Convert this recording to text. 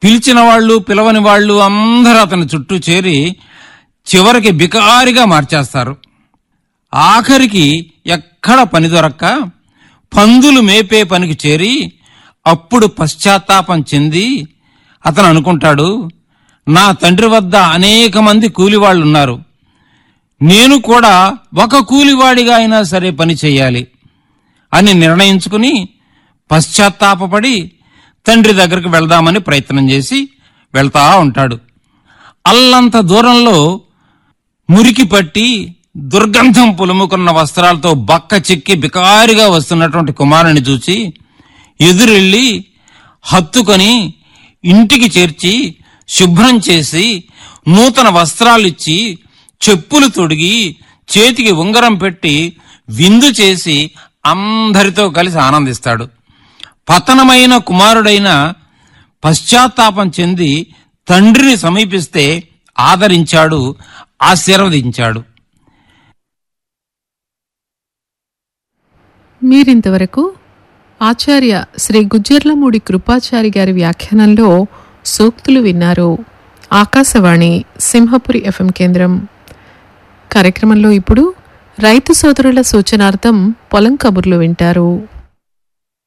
పిలిచిన వాళ్ళు పిలవని వాళ్ళు అందరూ అతని చుట్టూ చేరి చివరికి బికారిగా మార్చేస్తారు ఆఖరికి ఎక్కడ పని దొరక్క పందులు మేపే పనికి చేరి అప్పుడు పశ్చాత్తాపం చెంది అతను అనుకుంటాడు నా తండ్రి వద్ద అనేక మంది కూలివాళ్లున్నారు నేను కూడా ఒక కూలివాడిగా అయినా సరే పని చెయ్యాలి అని నిర్ణయించుకుని పశ్చాత్తాపపడి తండ్రి దగ్గరికి వెళ్దామని ప్రయత్నం చేసి వెళ్తా ఉంటాడు అల్లంత దూరంలో మురికి పట్టి దుర్గంధం పులుముకున్న వస్త్రాలతో బక్క చిక్కి బికారిగా వస్తున్నటువంటి కుమారుని చూచి ఎదురెళ్ళి హత్తుకొని ఇంటికి చేర్చి శుభ్రం చేసి నూతన వస్త్రాలిచ్చి చెప్పులు తొడిగి చేతికి ఉంగరం పెట్టి విందు చేసి అందరితో కలిసి ఆనందిస్తాడు పతనమైన కుమారుడైన పశ్చాత్తాపం చెంది తండ్రిని సమీపిస్తే ఆదరించాడు ఆశీర్వదించాడు మీరింతవరకు ఆచార్య శ్రీ గుజ్జర్లమూడి కృపాచారి గారి వ్యాఖ్యానంలో సూక్తులు విన్నారు ఆకాశవాణి సింహపురి ఎఫ్ఎం కేంద్రం కార్యక్రమంలో ఇప్పుడు రైతు సోదరుల సూచనార్థం పొలం కబుర్లు వింటారు